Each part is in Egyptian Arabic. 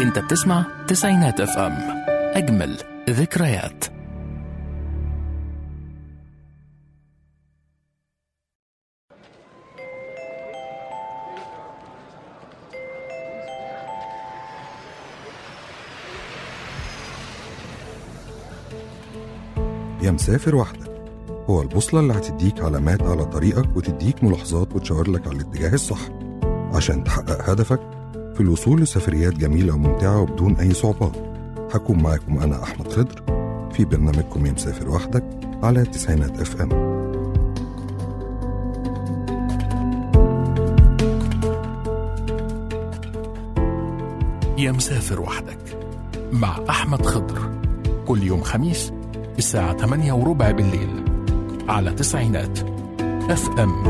انت بتسمع تسعينات اف ام اجمل ذكريات يا مسافر وحدك هو البوصلة اللي هتديك علامات على طريقك وتديك ملاحظات وتشاور لك على الاتجاه الصح عشان تحقق هدفك في الوصول لسفريات جميلة وممتعة وبدون أي صعوبات هكون معاكم أنا أحمد خضر في برنامجكم يا مسافر وحدك على تسعينات اف ام يا مسافر وحدك مع أحمد خضر كل يوم خميس الساعة 8 وربع بالليل على تسعينات اف ام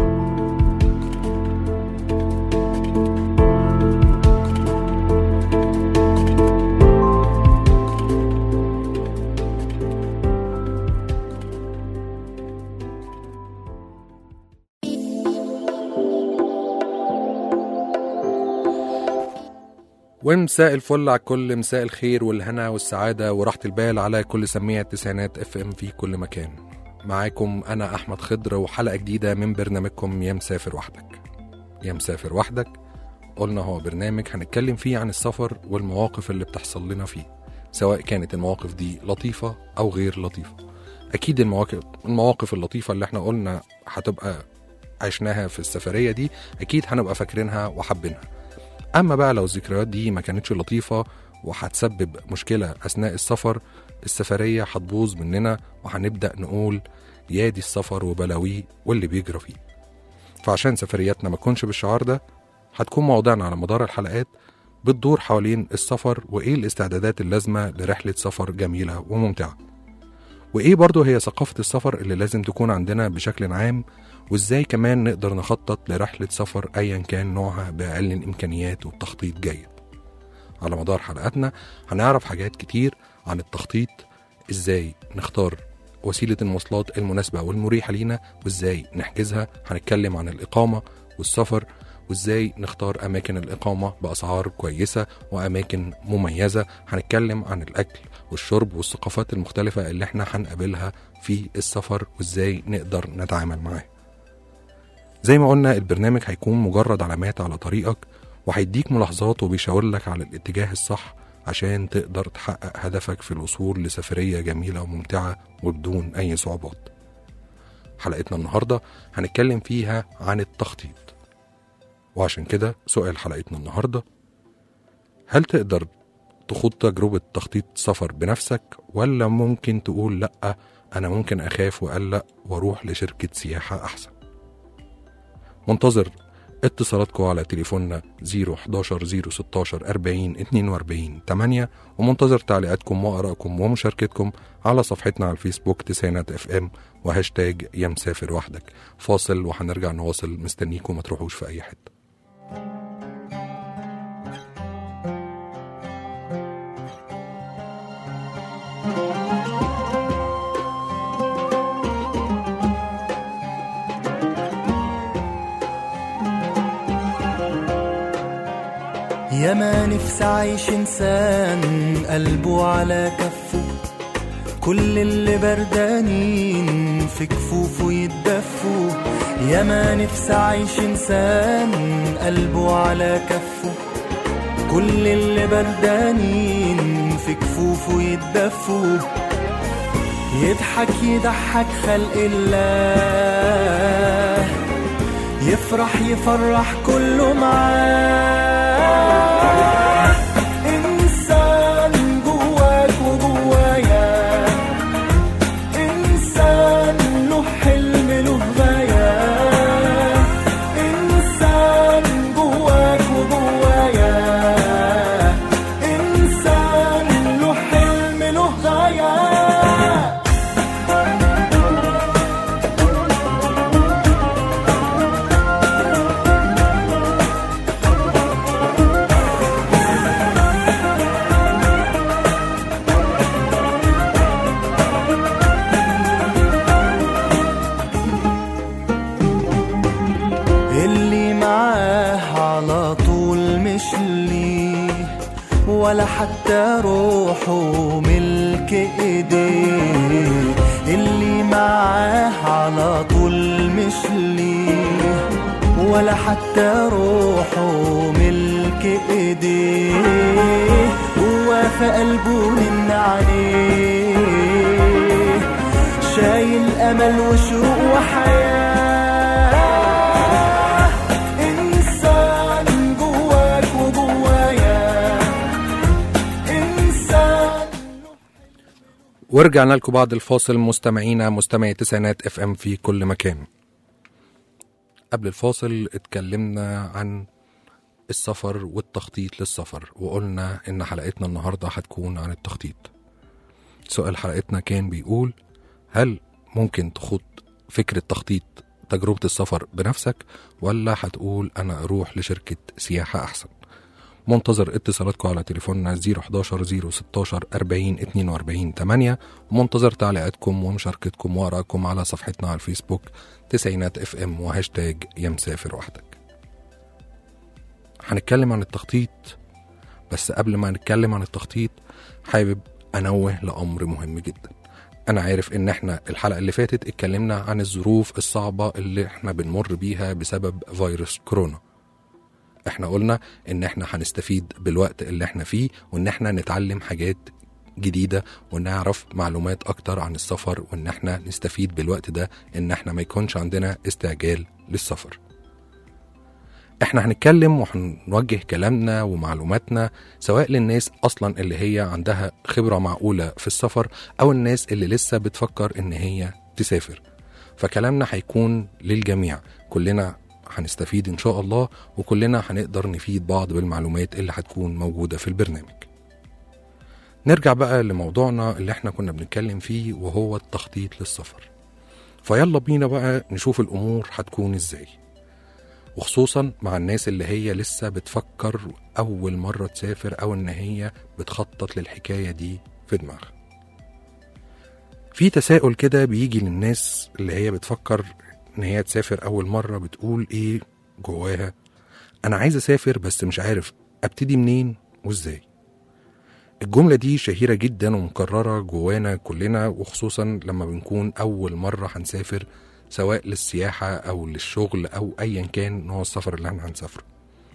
ومساء الفل على كل مساء الخير والهنا والسعادة وراحة البال على كل سميع التسعينات اف ام في كل مكان معاكم أنا أحمد خضر وحلقة جديدة من برنامجكم يا مسافر وحدك يا مسافر وحدك قلنا هو برنامج هنتكلم فيه عن السفر والمواقف اللي بتحصل لنا فيه سواء كانت المواقف دي لطيفة أو غير لطيفة أكيد المواقف المواقف اللطيفة اللي احنا قلنا هتبقى عشناها في السفرية دي أكيد هنبقى فاكرينها وحابينها اما بقى لو الذكريات دي ما كانتش لطيفه وهتسبب مشكله اثناء السفر السفريه هتبوظ مننا وهنبدا نقول يا دي السفر وبلاويه واللي بيجرى فيه فعشان سفرياتنا ما تكونش بالشعار ده هتكون مواضيعنا على مدار الحلقات بتدور حوالين السفر وايه الاستعدادات اللازمه لرحله سفر جميله وممتعه وايه برضه هي ثقافه السفر اللي لازم تكون عندنا بشكل عام وازاي كمان نقدر نخطط لرحلة سفر أيا كان نوعها بأقل الإمكانيات وبتخطيط جيد على مدار حلقاتنا هنعرف حاجات كتير عن التخطيط ازاي نختار وسيلة المواصلات المناسبة والمريحة لينا وازاي نحجزها هنتكلم عن الإقامة والسفر وازاي نختار أماكن الإقامة بأسعار كويسة وأماكن مميزة هنتكلم عن الأكل والشرب والثقافات المختلفة اللي احنا هنقابلها في السفر وازاي نقدر نتعامل معاها زي ما قلنا البرنامج هيكون مجرد علامات على طريقك وهيديك ملاحظات وبيشاور لك على الاتجاه الصح عشان تقدر تحقق هدفك في الوصول لسفرية جميلة وممتعة وبدون أي صعوبات حلقتنا النهاردة هنتكلم فيها عن التخطيط وعشان كده سؤال حلقتنا النهاردة هل تقدر تخوض تجربة تخطيط سفر بنفسك ولا ممكن تقول لأ أنا ممكن أخاف وأقلق وأروح لشركة سياحة أحسن منتظر اتصالاتكم على تليفوننا 011 016 40 42 8 ومنتظر تعليقاتكم وآرائكم ومشاركتكم على صفحتنا على الفيسبوك تسعينات اف ام وهاشتاج يا مسافر وحدك فاصل وهنرجع نواصل مستنيكم ما تروحوش في أي حتة يا ما نفسي عايش انسان قلبه على كفه كل اللي بردانين في كفوفه يتدفوا يا ما نفسي عايش انسان قلبه على كفه كل اللي بردانين في كفوفه يتدفوا يضحك يضحك خلق الله يفرح يفرح كله معاه إنسان جواك وجوايا إنسان له حلم له غاية إنسان جواك وجوايا إنسان له حلم له غاية ولا حتى روحه ملك ايديه اللي معاه على طول مش ليه ولا حتى روحه ملك ايديه هو في قلبه من عليه شايل امل وشوق وحياه انسان جواك وجوايا انسان ورجعنا لكم بعد الفاصل مستمعينا مستمعي تسعينات اف ام في كل مكان قبل الفاصل اتكلمنا عن السفر والتخطيط للسفر وقلنا ان حلقتنا النهارده هتكون عن التخطيط سؤال حلقتنا كان بيقول هل ممكن تخوض فكرة تخطيط تجربة السفر بنفسك ولا هتقول أنا أروح لشركة سياحة أحسن منتظر اتصالاتكم على تليفوننا 011 016 40 42 8 ومنتظر تعليقاتكم ومشاركتكم وآرائكم على صفحتنا على الفيسبوك تسعينات اف ام وهاشتاج يا مسافر وحدك هنتكلم عن التخطيط بس قبل ما نتكلم عن التخطيط حابب أنوه لأمر مهم جدا أنا عارف إن إحنا الحلقة اللي فاتت اتكلمنا عن الظروف الصعبة اللي إحنا بنمر بيها بسبب فيروس كورونا إحنا قلنا إن إحنا هنستفيد بالوقت اللي إحنا فيه وإن إحنا نتعلم حاجات جديدة ونعرف معلومات أكتر عن السفر وإن إحنا نستفيد بالوقت ده إن إحنا ما يكونش عندنا استعجال للسفر احنا هنتكلم وهنوجه كلامنا ومعلوماتنا سواء للناس اصلا اللي هي عندها خبره معقوله في السفر او الناس اللي لسه بتفكر ان هي تسافر فكلامنا هيكون للجميع كلنا هنستفيد ان شاء الله وكلنا هنقدر نفيد بعض بالمعلومات اللي هتكون موجوده في البرنامج نرجع بقى لموضوعنا اللي احنا كنا بنتكلم فيه وهو التخطيط للسفر فيلا بينا بقى نشوف الامور هتكون ازاي وخصوصا مع الناس اللي هي لسه بتفكر أول مرة تسافر أو إن هي بتخطط للحكاية دي في دماغها في تساؤل كده بيجي للناس اللي هي بتفكر إن هي تسافر أول مرة بتقول إيه جواها أنا عايز أسافر بس مش عارف أبتدي منين وإزاي الجملة دي شهيرة جدا ومكررة جوانا كلنا وخصوصا لما بنكون أول مرة هنسافر سواء للسياحة أو للشغل أو أيا كان نوع السفر اللي احنا هنسافره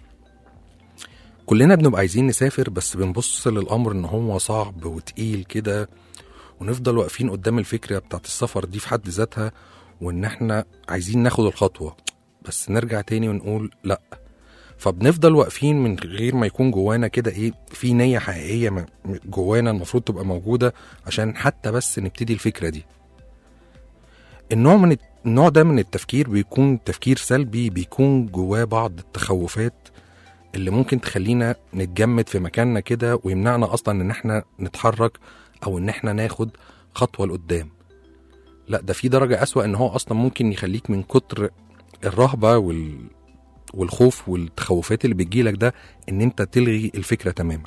كلنا بنبقى عايزين نسافر بس بنبص للأمر إن هو صعب وتقيل كده ونفضل واقفين قدام الفكرة بتاعت السفر دي في حد ذاتها وإن احنا عايزين ناخد الخطوة بس نرجع تاني ونقول لأ فبنفضل واقفين من غير ما يكون جوانا كده ايه في نية حقيقية م- جوانا المفروض تبقى موجودة عشان حتى بس نبتدي الفكرة دي النوع من الت- النوع ده من التفكير بيكون تفكير سلبي بيكون جواه بعض التخوفات اللي ممكن تخلينا نتجمد في مكاننا كده ويمنعنا اصلا ان احنا نتحرك او ان احنا ناخد خطوه لقدام لا ده في درجه اسوأ ان هو اصلا ممكن يخليك من كتر الرهبه وال والخوف والتخوفات اللي بتجيلك ده ان انت تلغي الفكره تماما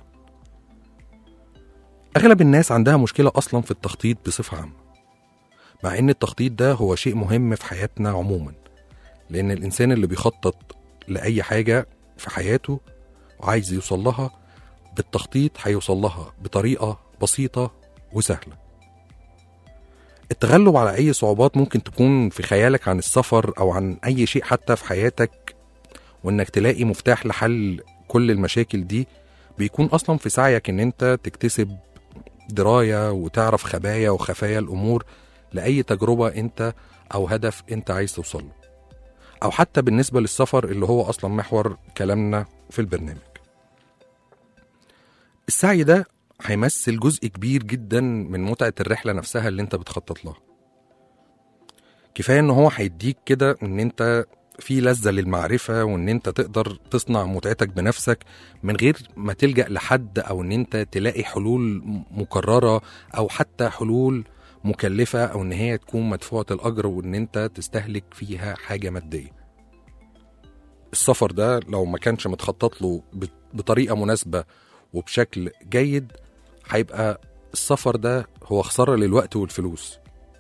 اغلب الناس عندها مشكله اصلا في التخطيط بصفه عامه مع ان التخطيط ده هو شيء مهم في حياتنا عموما لان الانسان اللي بيخطط لاي حاجه في حياته وعايز يوصل لها بالتخطيط هيوصل لها بطريقه بسيطه وسهله التغلب على اي صعوبات ممكن تكون في خيالك عن السفر او عن اي شيء حتى في حياتك وانك تلاقي مفتاح لحل كل المشاكل دي بيكون اصلا في سعيك ان انت تكتسب درايه وتعرف خبايا وخفايا الامور لاي تجربه انت او هدف انت عايز توصل له او حتى بالنسبه للسفر اللي هو اصلا محور كلامنا في البرنامج السعي ده هيمثل جزء كبير جدا من متعه الرحله نفسها اللي انت بتخطط لها كفايه ان هو هيديك كده ان انت في لذة للمعرفة وإن أنت تقدر تصنع متعتك بنفسك من غير ما تلجأ لحد أو إن أنت تلاقي حلول مكررة أو حتى حلول مكلفة أو إن هي تكون مدفوعة الأجر وإن أنت تستهلك فيها حاجة مادية. السفر ده لو ما كانش متخطط له ب- بطريقة مناسبة وبشكل جيد هيبقى السفر ده هو خسارة للوقت والفلوس.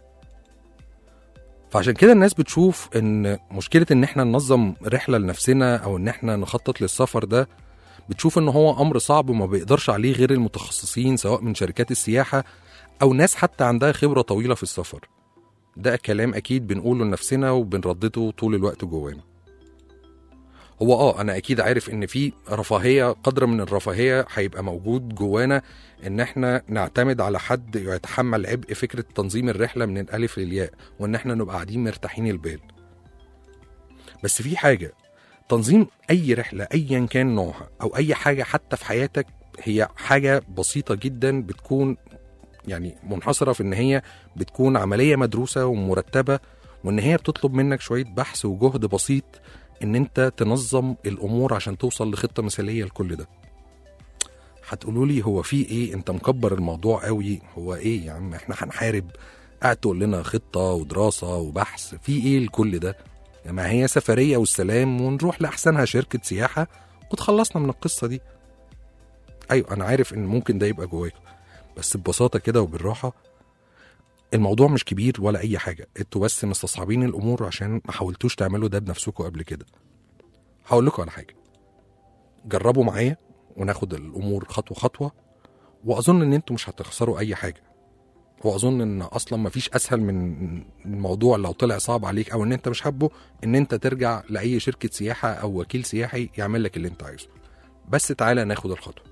فعشان كده الناس بتشوف ان مشكله ان احنا ننظم رحله لنفسنا او ان احنا نخطط للسفر ده بتشوف ان هو امر صعب وما بيقدرش عليه غير المتخصصين سواء من شركات السياحه او ناس حتى عندها خبره طويله في السفر ده كلام اكيد بنقوله لنفسنا وبنردده طول الوقت جوانا هو اه انا اكيد عارف ان في رفاهيه قدر من الرفاهيه هيبقى موجود جوانا ان احنا نعتمد على حد يتحمل عبء فكره تنظيم الرحله من الالف للياء وان احنا نبقى قاعدين مرتاحين البال بس في حاجه تنظيم اي رحله ايا كان نوعها او اي حاجه حتى في حياتك هي حاجه بسيطه جدا بتكون يعني منحصره في ان هي بتكون عمليه مدروسه ومرتبه وان هي بتطلب منك شويه بحث وجهد بسيط ان انت تنظم الامور عشان توصل لخطه مثاليه لكل ده هتقولوا لي هو في ايه انت مكبر الموضوع قوي هو ايه يا عم احنا هنحارب قاعد تقول لنا خطه ودراسه وبحث في ايه لكل ده ما هي سفريه والسلام ونروح لاحسنها شركه سياحه وتخلصنا من القصه دي ايوه انا عارف ان ممكن ده يبقى جواكم بس ببساطه كده وبالراحه الموضوع مش كبير ولا اي حاجه انتوا بس مستصعبين الامور عشان ما حاولتوش تعملوا ده بنفسكم قبل كده هقول لكم على حاجه جربوا معايا وناخد الامور خطوه خطوه واظن ان انتوا مش هتخسروا اي حاجه واظن ان اصلا مفيش اسهل من الموضوع لو طلع صعب عليك او ان انت مش حابه ان انت ترجع لاي شركه سياحه او وكيل سياحي يعمل لك اللي انت عايزه بس تعالى ناخد الخطوه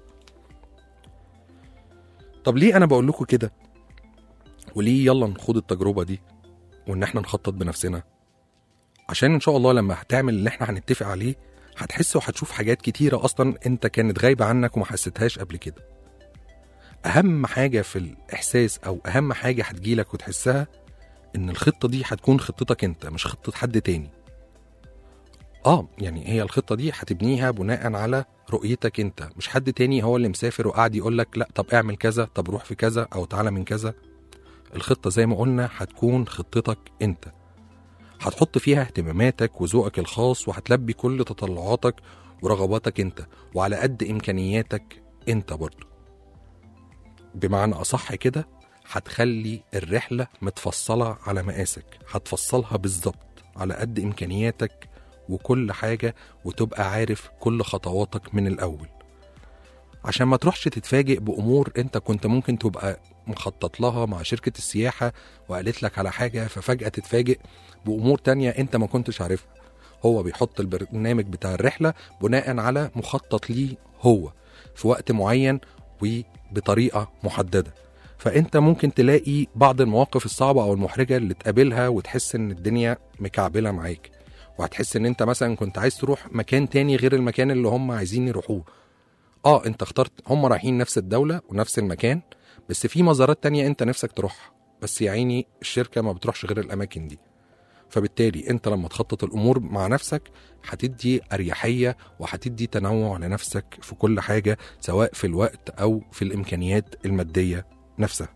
طب ليه انا بقول لكم كده وليه يلا نخوض التجربه دي وان احنا نخطط بنفسنا عشان ان شاء الله لما هتعمل اللي احنا هنتفق عليه هتحس وهتشوف حاجات كتيره اصلا انت كانت غايبه عنك وما حسيتهاش قبل كده اهم حاجه في الاحساس او اهم حاجه هتجيلك وتحسها ان الخطه دي هتكون خطتك انت مش خطه حد تاني اه يعني هي الخطه دي هتبنيها بناء على رؤيتك انت مش حد تاني هو اللي مسافر وقاعد يقول لك لا طب اعمل كذا طب روح في كذا او تعالى من كذا الخطه زي ما قلنا هتكون خطتك انت هتحط فيها اهتماماتك وذوقك الخاص وهتلبي كل تطلعاتك ورغباتك انت وعلى قد امكانياتك انت برضه بمعنى اصح كده هتخلي الرحله متفصله على مقاسك هتفصلها بالظبط على قد امكانياتك وكل حاجه وتبقى عارف كل خطواتك من الاول عشان ما تروحش تتفاجئ بامور انت كنت ممكن تبقى مخطط لها مع شركه السياحه وقالت لك على حاجه ففجاه تتفاجئ بامور تانية انت ما كنتش عارفها هو بيحط البرنامج بتاع الرحله بناء على مخطط ليه هو في وقت معين وبطريقه محدده فانت ممكن تلاقي بعض المواقف الصعبه او المحرجه اللي تقابلها وتحس ان الدنيا مكعبله معاك وهتحس ان انت مثلا كنت عايز تروح مكان تاني غير المكان اللي هم عايزين يروحوه اه انت اخترت هم رايحين نفس الدوله ونفس المكان بس في مزارات تانية انت نفسك تروحها بس يا عيني الشركه ما بتروحش غير الاماكن دي فبالتالي انت لما تخطط الامور مع نفسك هتدي اريحيه وهتدي تنوع لنفسك في كل حاجه سواء في الوقت او في الامكانيات الماديه نفسها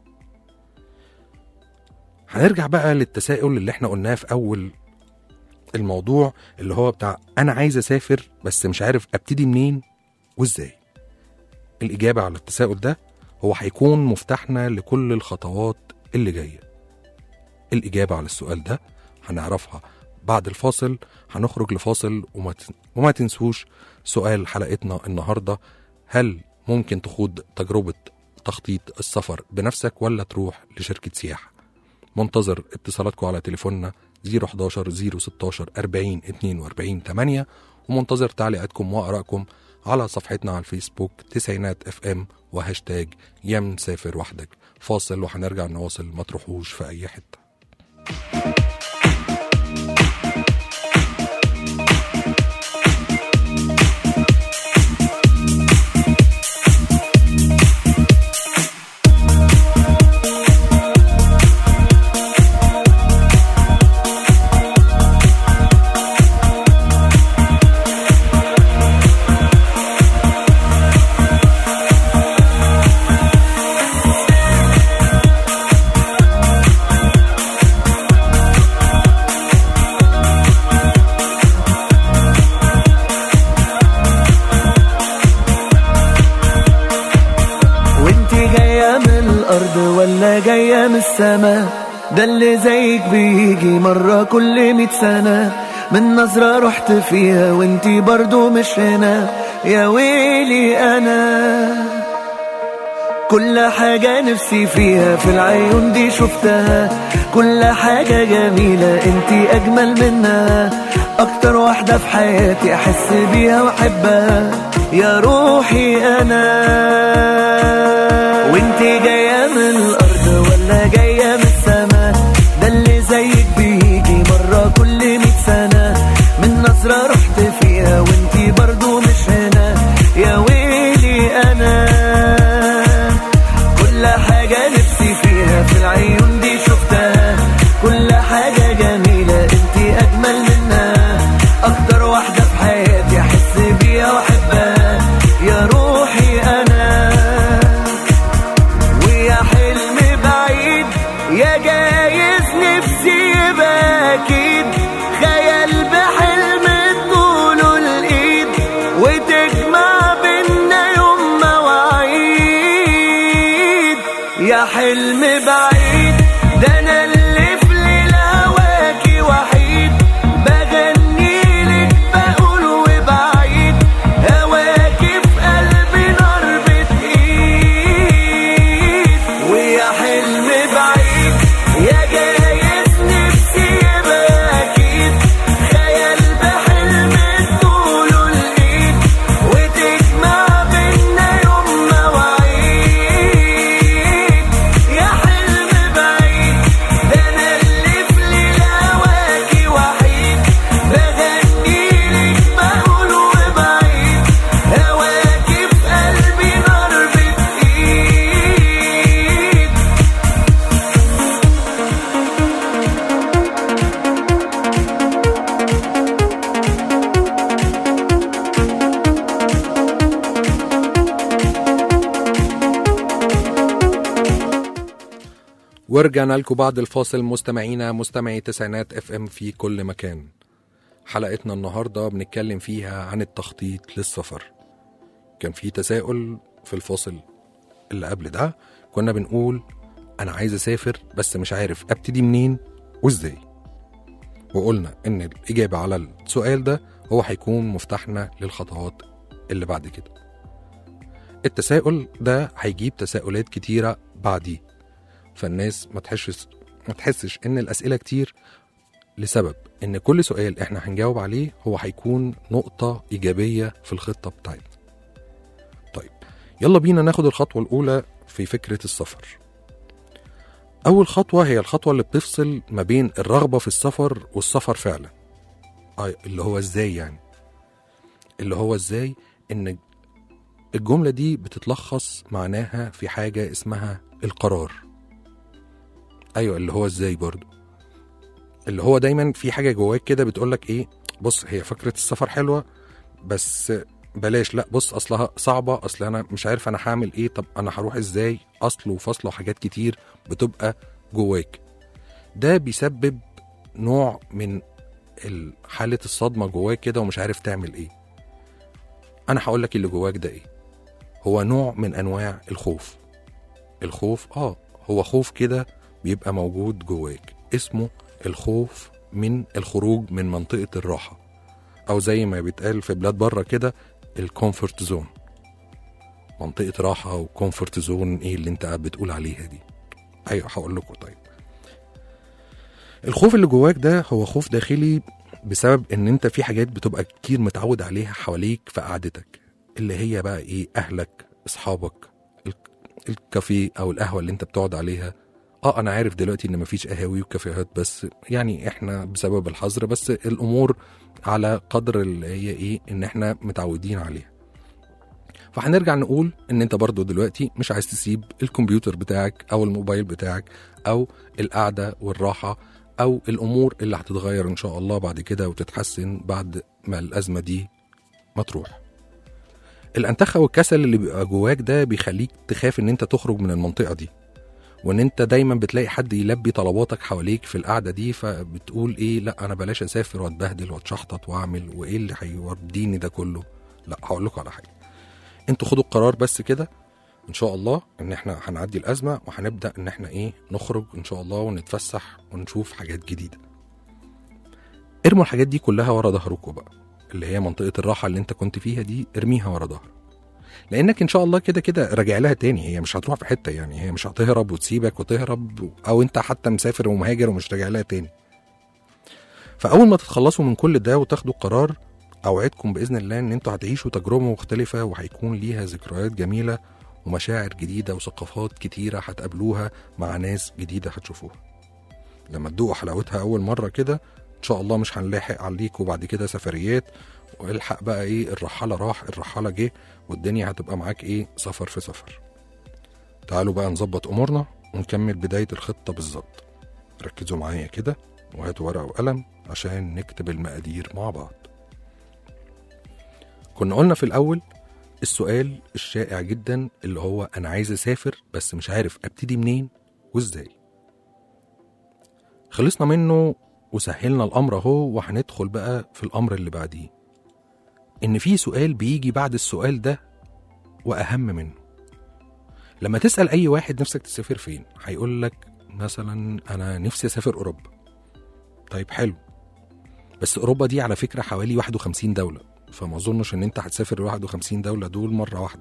هنرجع بقى للتساؤل اللي احنا قلناه في اول الموضوع اللي هو بتاع انا عايز اسافر بس مش عارف ابتدي منين وازاي الاجابه على التساؤل ده هو هيكون مفتاحنا لكل الخطوات اللي جايه الاجابه على السؤال ده هنعرفها بعد الفاصل هنخرج لفاصل وما تن- وما تنسوش سؤال حلقتنا النهارده هل ممكن تخوض تجربه تخطيط السفر بنفسك ولا تروح لشركه سياحه منتظر اتصالاتكم على تليفوننا 011 016 40 42 8 ومنتظر تعليقاتكم وارائكم على صفحتنا على الفيسبوك تسعينات اف ام وهاشتاج يم سافر وحدك فاصل وهنرجع نواصل ما تروحوش في اي حته وانتي جاية من الأرض ولا جاية من السما ده اللي زيك بيجي مرة كل مية سنة من نظرة رحت فيها وانتي برضو مش هنا يا ويلي انا كل حاجة نفسي فيها في العيون دي شفتها كل حاجة جميلة انتي اجمل منها اكتر واحدة في حياتي احس بيها واحبها يا روحي انا وانتي جاية من الارض ولا جاية من السما ده اللي زيك بيجي مرة كل مية سنة من نظرة رحت فيها وانتي برضو مش هنا يا ويلي انا كل حاجة نفسي فيها في العيون دي شفتها كل حاجة جميلة انتي أجمل منها أكتر واحدة في حياتي أحس بيها وأحبها يا روحي أنا ويا حلم بعيد يا جايز نفسي يبقى أكيد خيال بحلم طوله الإيد وتجمع بينا يوم مواعيد يا حلم بعيد ده أنا اللي في ليلة هواكي وحيد بغني لك بقول وبعيد هواكي في قلبي نار بتقيد ويا حلم بعيد يا جايز نفسي يبقى أكيد خيال بحلم طوله الإيد وتجمع بينا يوم مواعيد يا حلم بعيد ده أنا اللي في ليلة هواكي وحيد بغني لك بقول وبعيد هواكي في قلبي نار بتقيد ورجعنا لكم بعد الفاصل مستمعينا مستمعي تسعينات اف ام في كل مكان حلقتنا النهارده بنتكلم فيها عن التخطيط للسفر كان في تساؤل في الفاصل اللي قبل ده كنا بنقول انا عايز اسافر بس مش عارف ابتدي منين وازاي وقلنا ان الاجابه على السؤال ده هو هيكون مفتاحنا للخطوات اللي بعد كده التساؤل ده هيجيب تساؤلات كتيره بعديه فالناس ما تحسش ما تحسش ان الاسئله كتير لسبب ان كل سؤال احنا هنجاوب عليه هو هيكون نقطه ايجابيه في الخطه بتاعتنا طيب يلا بينا ناخد الخطوه الاولى في فكره السفر اول خطوه هي الخطوه اللي بتفصل ما بين الرغبه في السفر والسفر فعلا آه اللي هو ازاي يعني اللي هو ازاي ان الجمله دي بتتلخص معناها في حاجه اسمها القرار ايوه اللي هو ازاي برضو اللي هو دايما في حاجه جواك كده بتقولك ايه بص هي فكره السفر حلوه بس بلاش لا بص اصلها صعبه اصل انا مش عارف انا هعمل ايه طب انا هروح ازاي اصل وفصل وحاجات كتير بتبقى جواك ده بيسبب نوع من ال- حاله الصدمه جواك كده ومش عارف تعمل ايه انا هقول لك اللي جواك ده ايه هو نوع من انواع الخوف الخوف اه هو خوف كده بيبقى موجود جواك اسمه الخوف من الخروج من منطقة الراحة أو زي ما بيتقال في بلاد بره كده الكومفورت زون منطقة راحة وكومفورت زون ايه اللي انت قاعد بتقول عليها دي ايوه هقول لكم طيب الخوف اللي جواك ده هو خوف داخلي بسبب ان انت في حاجات بتبقى كتير متعود عليها حواليك في قعدتك اللي هي بقى ايه اهلك اصحابك الك- الكافيه او القهوه اللي انت بتقعد عليها اه انا عارف دلوقتي ان مفيش قهاوي وكافيهات بس يعني احنا بسبب الحظر بس الامور على قدر اللي هي ايه ان احنا متعودين عليها فهنرجع نقول ان انت برضو دلوقتي مش عايز تسيب الكمبيوتر بتاعك او الموبايل بتاعك او القعده والراحه او الامور اللي هتتغير ان شاء الله بعد كده وتتحسن بعد ما الازمه دي ما تروح الانتخه والكسل اللي بيبقى جواك ده بيخليك تخاف ان انت تخرج من المنطقه دي وان انت دايما بتلاقي حد يلبي طلباتك حواليك في القعده دي فبتقول ايه لا انا بلاش اسافر واتبهدل واتشحطط واعمل وايه اللي هيوديني ده كله لا هقول لكم على حاجه انتوا خدوا القرار بس كده ان شاء الله ان احنا هنعدي الازمه وهنبدا ان احنا ايه نخرج ان شاء الله ونتفسح ونشوف حاجات جديده ارموا الحاجات دي كلها ورا ظهركم بقى اللي هي منطقه الراحه اللي انت كنت فيها دي ارميها ورا ظهرك لانك ان شاء الله كده كده راجع لها تاني هي مش هتروح في حته يعني هي مش هتهرب وتسيبك وتهرب او انت حتى مسافر ومهاجر ومش راجع لها تاني فاول ما تتخلصوا من كل ده وتاخدوا قرار اوعدكم باذن الله ان انتوا هتعيشوا تجربه مختلفه وهيكون ليها ذكريات جميله ومشاعر جديده وثقافات كتيره هتقابلوها مع ناس جديده هتشوفوها لما تدوقوا حلاوتها اول مره كده ان شاء الله مش هنلاحق عليكم بعد كده سفريات والحق بقى ايه الرحاله راح الرحاله جه والدنيا هتبقى معاك ايه سفر في سفر تعالوا بقى نظبط امورنا ونكمل بدايه الخطه بالظبط ركزوا معايا كده وهاتوا ورقه وقلم عشان نكتب المقادير مع بعض كنا قلنا في الاول السؤال الشائع جدا اللي هو انا عايز اسافر بس مش عارف ابتدي منين وازاي خلصنا منه وسهلنا الامر اهو وهندخل بقى في الامر اللي بعديه ان في سؤال بيجي بعد السؤال ده واهم منه لما تسال اي واحد نفسك تسافر فين هيقول لك مثلا انا نفسي اسافر اوروبا طيب حلو بس اوروبا دي على فكره حوالي 51 دوله فما اظنش ان انت هتسافر ال 51 دوله دول مره واحده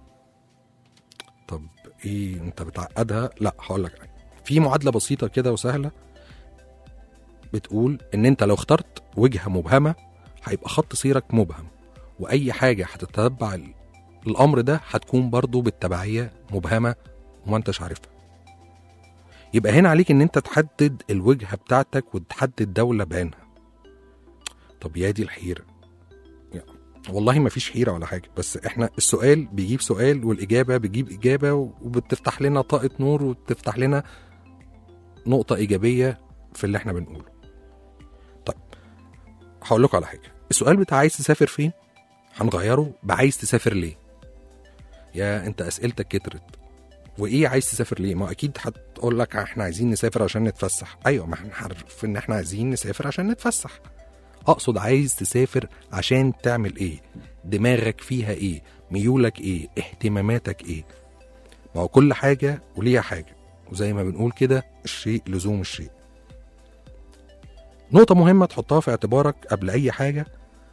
طب ايه انت بتعقدها لا هقول لك حاجه في معادله بسيطه كده وسهله بتقول ان انت لو اخترت وجهه مبهمه هيبقى خط سيرك مبهم واي حاجه هتتبع ال- الامر ده هتكون برضو بالتبعيه مبهمه وما انتش عارفها يبقى هنا عليك ان انت تحدد الوجهه بتاعتك وتحدد دوله بعينها طب يا دي الحيره يعني والله ما فيش حيره ولا حاجه بس احنا السؤال بيجيب سؤال والاجابه بتجيب اجابه وبتفتح لنا طاقه نور وبتفتح لنا نقطه ايجابيه في اللي احنا بنقوله طيب هقول لكم على حاجه السؤال بتاع عايز تسافر فين هنغيره بعايز تسافر ليه يا انت اسئلتك كترت وايه عايز تسافر ليه ما اكيد هتقول لك احنا عايزين نسافر عشان نتفسح ايوه ما احنا عارف ان احنا عايزين نسافر عشان نتفسح اقصد عايز تسافر عشان تعمل ايه دماغك فيها ايه ميولك ايه اهتماماتك ايه ما هو كل حاجه وليها حاجه وزي ما بنقول كده الشيء لزوم الشيء نقطة مهمة تحطها في اعتبارك قبل أي حاجة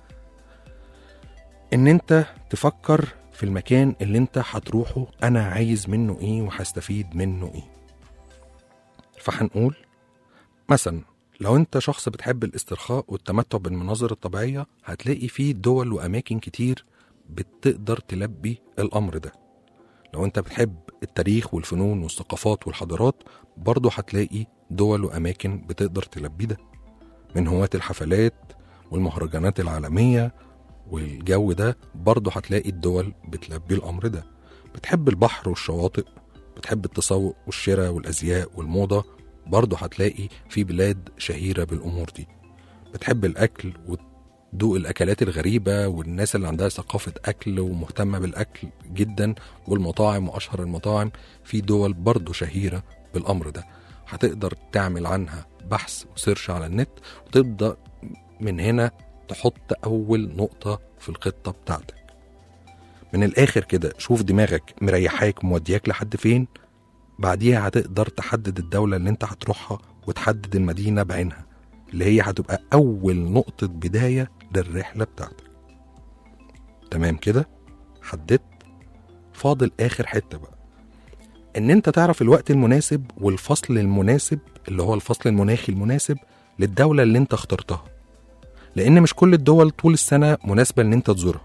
إن أنت تفكر في المكان اللي أنت هتروحه أنا عايز منه إيه وهستفيد منه إيه فهنقول مثلا لو أنت شخص بتحب الاسترخاء والتمتع بالمناظر الطبيعية هتلاقي فيه دول وأماكن كتير بتقدر تلبي الأمر ده لو أنت بتحب التاريخ والفنون والثقافات والحضارات برضه هتلاقي دول وأماكن بتقدر تلبي ده من هواة الحفلات والمهرجانات العالمية والجو ده برضه هتلاقي الدول بتلبي الأمر ده بتحب البحر والشواطئ بتحب التسوق والشراء والأزياء والموضة برضه هتلاقي في بلاد شهيرة بالأمور دي بتحب الأكل وتدوق الأكلات الغريبة والناس اللي عندها ثقافة أكل ومهتمة بالأكل جدا والمطاعم وأشهر المطاعم في دول برضه شهيرة بالأمر ده هتقدر تعمل عنها بحث وسيرش على النت وتبدأ من هنا تحط أول نقطة في الخطة بتاعتك من الآخر كده شوف دماغك مريحاك مودياك لحد فين بعديها هتقدر تحدد الدولة اللي انت هتروحها وتحدد المدينة بعينها اللي هي هتبقى أول نقطة بداية للرحلة بتاعتك تمام كده حددت فاضل آخر حتة بقى ان انت تعرف الوقت المناسب والفصل المناسب اللي هو الفصل المناخي المناسب للدولة اللي انت اخترتها لان مش كل الدول طول السنة مناسبة ان انت تزورها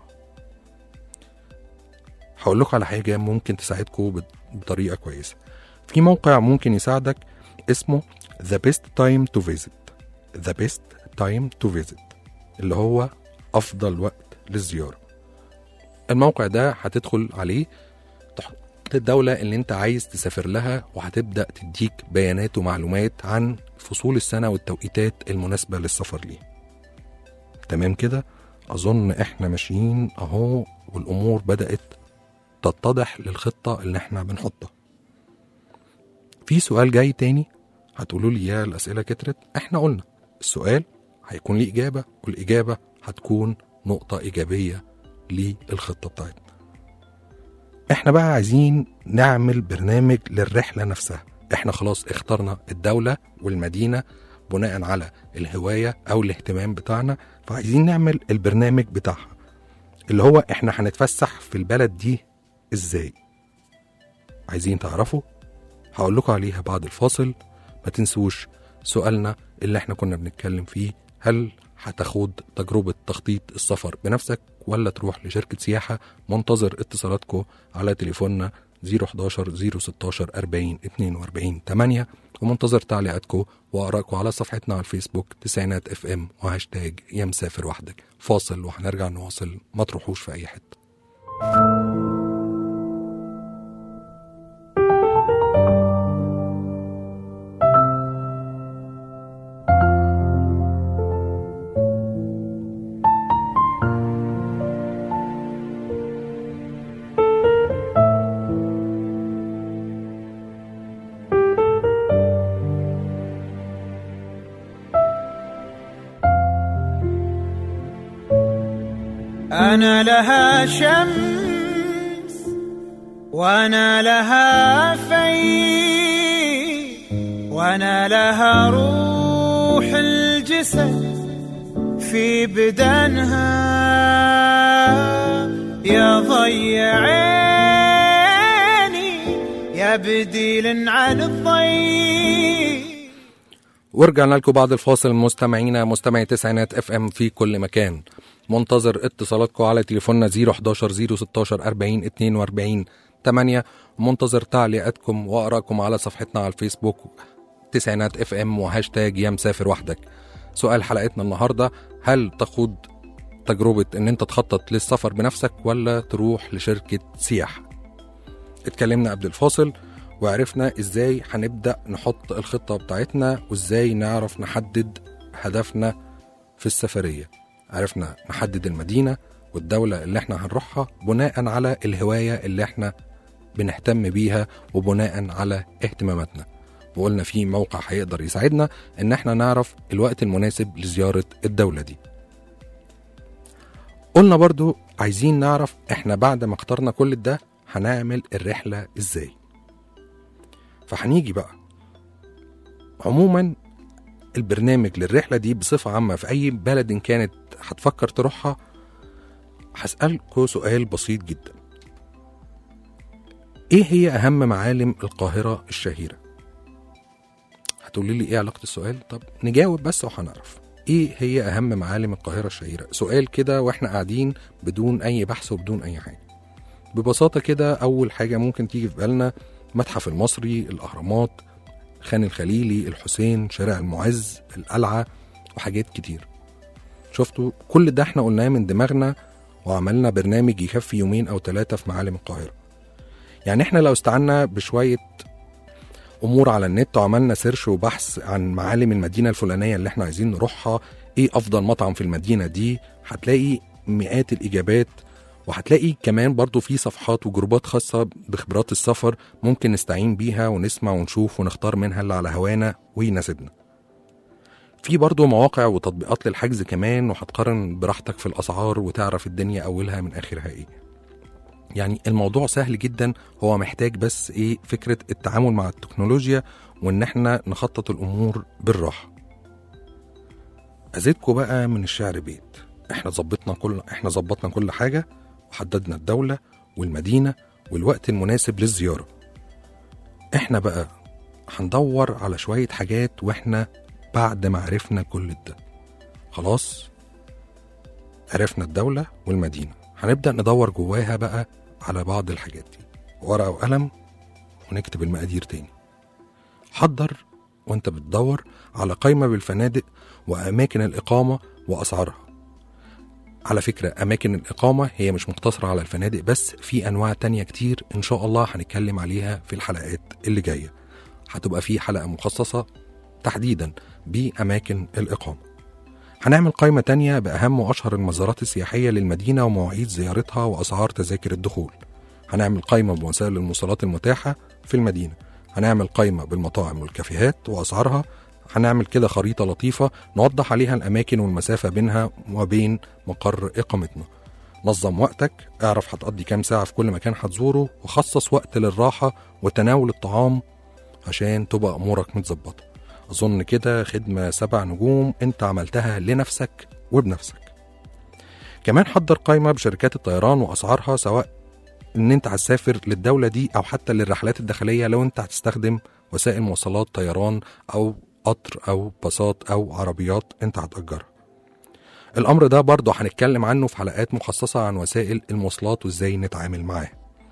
هقول لكم على حاجة ممكن تساعدكم بط- بطريقة كويسة في موقع ممكن يساعدك اسمه The Best Time to Visit The Best Time to Visit اللي هو أفضل وقت للزيارة الموقع ده هتدخل عليه تحط الدولة اللي انت عايز تسافر لها وهتبدأ تديك بيانات ومعلومات عن فصول السنة والتوقيتات المناسبة للسفر ليه تمام كده أظن احنا ماشيين أهو والأمور بدأت تتضح للخطة اللي احنا بنحطها في سؤال جاي تاني هتقولوا لي يا الأسئلة كترت احنا قلنا السؤال هيكون ليه إجابة والإجابة هتكون نقطة إيجابية للخطة بتاعتنا احنا بقى عايزين نعمل برنامج للرحلة نفسها احنا خلاص اخترنا الدولة والمدينة بناء على الهواية أو الاهتمام بتاعنا فعايزين نعمل البرنامج بتاعها اللي هو احنا هنتفسح في البلد دي ازاي عايزين تعرفوا هقول لكم عليها بعد الفاصل ما تنسوش سؤالنا اللي احنا كنا بنتكلم فيه هل هتاخد تجربة تخطيط السفر بنفسك ولا تروح لشركة سياحة منتظر اتصالاتكم على تليفوننا 011 016 40 42 8 ومنتظر تعليقاتكم وآرائكم على صفحتنا على الفيسبوك تسعينات اف ام وهاشتاج يا مسافر وحدك فاصل وهنرجع نواصل ما تروحوش في أي حتة أنا لها شمس وأنا لها في وأنا لها روح الجسد في بدنها يا ضي عيني يا بديل عن الضي ورجعنا لكم بعد الفاصل مستمعينا مستمعي تسعينات اف ام في كل مكان منتظر اتصالاتكم على تليفوننا 011 016 40 42 8 ومنتظر تعليقاتكم وارائكم على صفحتنا على الفيسبوك تسعينات اف ام وهاشتاج يا مسافر وحدك سؤال حلقتنا النهارده هل تخوض تجربة ان انت تخطط للسفر بنفسك ولا تروح لشركة سياحة اتكلمنا قبل الفاصل وعرفنا ازاي هنبدأ نحط الخطة بتاعتنا وازاي نعرف نحدد هدفنا في السفرية عرفنا نحدد المدينة والدولة اللي احنا هنروحها بناء على الهواية اللي احنا بنهتم بيها وبناء على اهتماماتنا وقلنا في موقع هيقدر يساعدنا ان احنا نعرف الوقت المناسب لزيارة الدولة دي قلنا برضو عايزين نعرف احنا بعد ما اخترنا كل ده هنعمل الرحلة ازاي فهنيجي بقى عموما البرنامج للرحلة دي بصفة عامة في أي بلد إن كانت هتفكر تروحها هسألكوا سؤال بسيط جدا إيه هي أهم معالم القاهرة الشهيرة؟ هتقولي لي إيه علاقة السؤال؟ طب نجاوب بس وهنعرف إيه هي أهم معالم القاهرة الشهيرة؟ سؤال كده وإحنا قاعدين بدون أي بحث وبدون أي حاجة ببساطة كده أول حاجة ممكن تيجي في بالنا متحف المصري الأهرامات خان الخليلي الحسين شارع المعز القلعة وحاجات كتير شفتوا كل ده احنا قلناه من دماغنا وعملنا برنامج يكفي يومين أو ثلاثة في معالم القاهرة يعني احنا لو استعنا بشوية أمور على النت وعملنا سيرش وبحث عن معالم المدينة الفلانية اللي احنا عايزين نروحها ايه أفضل مطعم في المدينة دي هتلاقي مئات الإجابات وهتلاقي كمان برضو في صفحات وجروبات خاصة بخبرات السفر ممكن نستعين بيها ونسمع ونشوف ونختار منها اللي على هوانا ويناسبنا في برضو مواقع وتطبيقات للحجز كمان وهتقارن براحتك في الأسعار وتعرف الدنيا أولها من آخرها إيه يعني الموضوع سهل جدا هو محتاج بس إيه فكرة التعامل مع التكنولوجيا وإن إحنا نخطط الأمور بالراحة أزيدكم بقى من الشعر بيت إحنا ظبطنا كل إحنا ظبطنا كل حاجة وحددنا الدولة والمدينة والوقت المناسب للزيارة احنا بقى هندور على شوية حاجات واحنا بعد ما عرفنا كل ده خلاص عرفنا الدولة والمدينة هنبدأ ندور جواها بقى على بعض الحاجات دي ورقة وقلم ونكتب المقادير تاني حضر وانت بتدور على قائمة بالفنادق وأماكن الإقامة وأسعارها على فكرة أماكن الإقامة هي مش مقتصرة على الفنادق بس في أنواع تانية كتير إن شاء الله هنتكلم عليها في الحلقات اللي جاية هتبقى في حلقة مخصصة تحديدا بأماكن الإقامة هنعمل قائمة تانية بأهم وأشهر المزارات السياحية للمدينة ومواعيد زيارتها وأسعار تذاكر الدخول هنعمل قائمة بوسائل المواصلات المتاحة في المدينة هنعمل قائمة بالمطاعم والكافيهات وأسعارها هنعمل كده خريطة لطيفة نوضح عليها الأماكن والمسافة بينها وبين مقر إقامتنا نظم وقتك اعرف هتقضي كام ساعة في كل مكان هتزوره وخصص وقت للراحة وتناول الطعام عشان تبقى أمورك متظبطة أظن كده خدمة سبع نجوم أنت عملتها لنفسك وبنفسك كمان حضر قائمة بشركات الطيران وأسعارها سواء إن أنت هتسافر للدولة دي أو حتى للرحلات الداخلية لو أنت هتستخدم وسائل مواصلات طيران أو قطر أو باصات أو عربيات أنت هتأجرها الأمر ده برضه هنتكلم عنه في حلقات مخصصة عن وسائل المواصلات وإزاي نتعامل معاه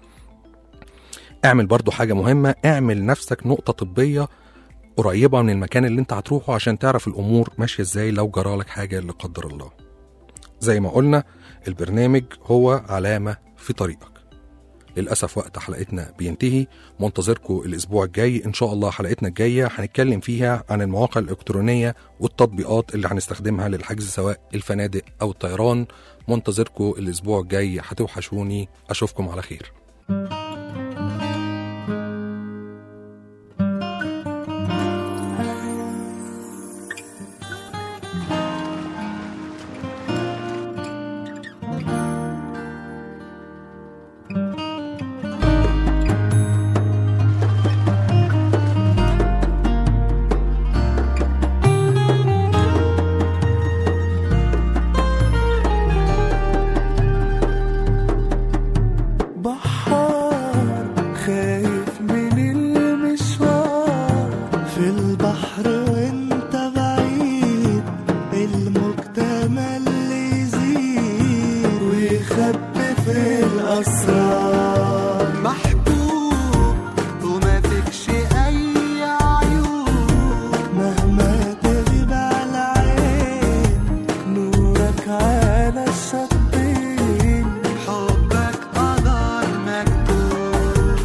اعمل برضه حاجة مهمة اعمل نفسك نقطة طبية قريبة من المكان اللي انت هتروحه عشان تعرف الأمور ماشية ازاي لو جرالك حاجة لا قدر الله زي ما قلنا البرنامج هو علامة في طريقك للأسف وقت حلقتنا بينتهي منتظركم الأسبوع الجاي إن شاء الله حلقتنا الجاية هنتكلم فيها عن المواقع الإلكترونية والتطبيقات اللي هنستخدمها للحجز سواء الفنادق أو الطيران منتظركم الأسبوع الجاي هتوحشوني أشوفكم على خير بحار خايف من المشوار في البحر وانت بعيد المجتمع اللي يزيد ويخبي في الأسرار محبوب وما فيكش أي عيوب مهما تغيب على العين نورك على الشطين حبك قدر مكتوب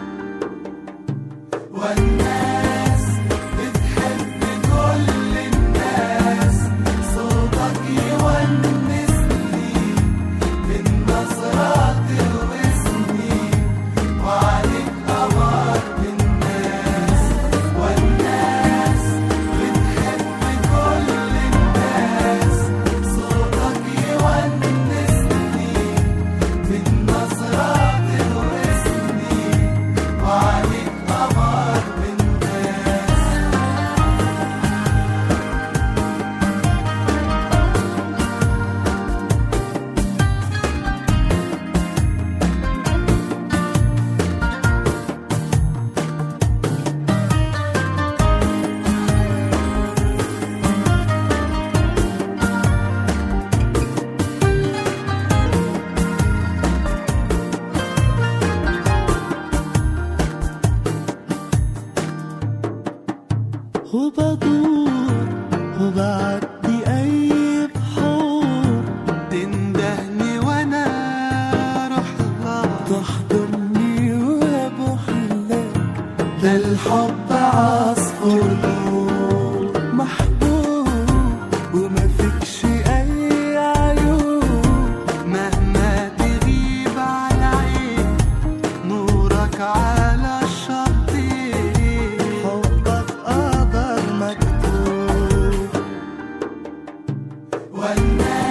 والناس بتحب كل الناس صوتك يونسني من نظرات واسمي وعليك قمر الناس والناس بتحب كل الناس صوتك يونسني من نظرات واسمي وعليك قمر الناس وبدور وبعدي أي بحور تندهني وأنا أروح لها تحضني وأبوح لك ده الحب عصفور نور محبوب وما فيكش أي عيوب مهما تغيب على عين نورك على الشطين حبك قدر مكتوب والناس